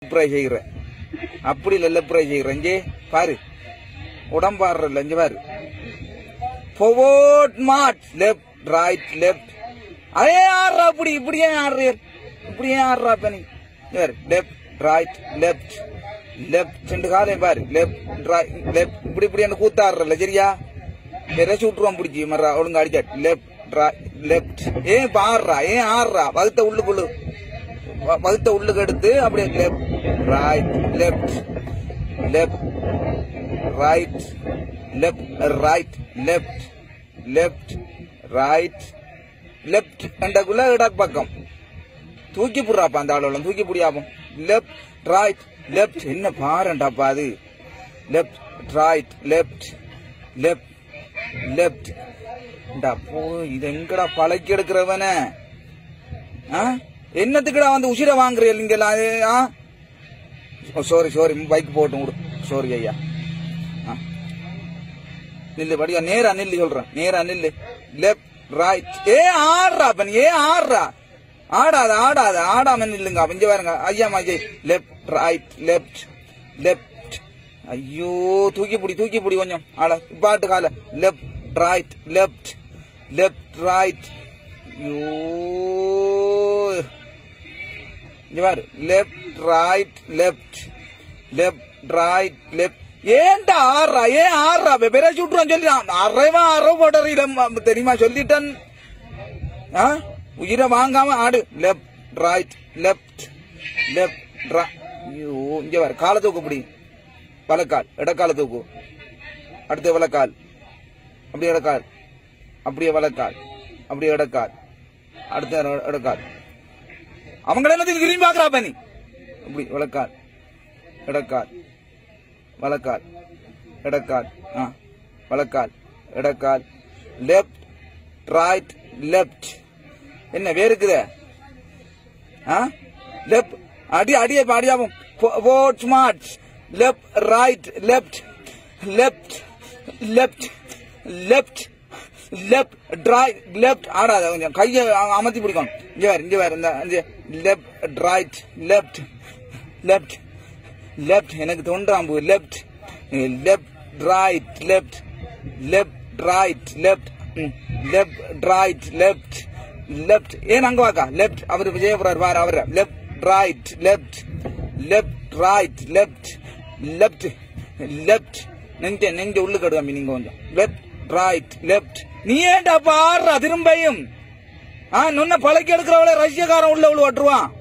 Left right செய்கிற அப்படி இல்ல லெஃப்ட் ரைட் செய்கிற இங்கே பாரு உடம்பாடுறல இங்க பாரு forward march left right left அதே ஆடுறா அப்படி இப்படியே ஆடுறீர் இப்படியே ஆடுறா இப்ப நீ வேறு லெஃப்ட் ரைட் லெஃப்ட் லெஃப்ட் ரெண்டு காலையும் பாரு லெஃப்ட் ரைட் லெஃப்ட் இப்படி இப்படி என்ன கூத்தாடுறல சரியா எதாச்சும் விட்டுருவான் பிடிச்சி மர்றா ஒழுங்கா அடிச்சாட் லெஃப்ட் ரைட் லெஃப்ட் ஏன் பாடுறா ஏன் ஆடுறா வகுத்த உள்ளுக்குள்ளு வ- வகுத்த உள்ளுக்கு எடுத்து அப்படியே left right left left right left right left left right left என்றக்குள்ள இடக் பக்கம் தூக்கி புடுறாப்பா அந்த ஆளோட தூக்கி புடியாப்போம் லெஃப்ட் ரைட் லெஃப்ட் என்ன பாருண்டாப்பா அது left right left left left போ இது எங்கடா பழக்கி எடுக்கிறவன ஆ? என்னத்துக்குடா வந்து உசிர வாங்குறீங்க இங்கெல்லாம் அது, ஆ சாரி சாரி பைக் போட்டும் விடு சாரி ஐயா ஆ. நில்லு படியா நேரா நில்லு சொல்றேன் நேரா நில்லு லெஃப்ட் ரைட் ஏ ஆடுறா அப்ப ஏ ஆடுறா ஆடாத ஆடாத ஆடாம நில்லுங்க அப்ப இங்க பாருங்க ஐயா மாஜி லெஃப்ட் ரைட் லெஃப்ட் லெஃப்ட் ஐயோ தூக்கி பிடி தூக்கி பிடி கொஞ்சம் ஆட பாட்டு கால left right left left right ஐயோ இங்க பாரு left right left left right left ஏன்டா ஆறா ஏன் ஆறா பெரிய சுட்டுறான் சொல்லி அரைவா அரை போடுறீங்க தெரியுமா சொல்லிட்டேன் ஆ? உயிரை வாங்காம ஆடு லெஃப்ட் ரைட் லெஃப்ட் லெஃப்ட் ஐயோ இங்க பாரு காலை தூக்கு இப்படி வலக்கால் இடக்கால தூக்கு அடுத்து வலக்கால் அப்படியே இடக்கால் அப்படியே வலக்கால் அப்படியே இடக்கால் அடுத்த இட- இடக்கால் அவங்கள எல்லாத்தையும் திரும்பி பாக்குறா பண்ணி இப்படி வலக்கால் இடக்கால் வலக்கால் இடக்கால் ஆ வலக்கால் இடக்கால் லெஃப்ட் ரைட் லெஃப்ட் என்ன வேறுக்குதே ஆ லெஃப்ட் அடி அடியே அடியாவும் ஃபோர்ட் ஸ்மார்ட் left right left left left left left right left ஆடாத கொஞ்சம் கையை அ- அமர்த்தி பிடிக்கணும் இங்க வேற இங்க வேற இந்த left right left left left எனக்கு தோன்றாம்பு left left right left left right left left right left left ஏன் அங்க வாக்கா லெஃப்ட் அவர் விஜயபுரம் வார் அவர் left right left left right left left left நெஞ்ச நெஞ்ச உள்ளு கடுகாமி நீங்க கொஞ்சம் லெஃப்ட் ரைட் லெஃப்ட் நீ ஏன்டா பாடுறா திரும்பியும் ஆ நுண்ண பழக்கி எடுக்கிறவள ரஷ்யக்காரன் உள்ள உள்ள ஓட்டுருவான்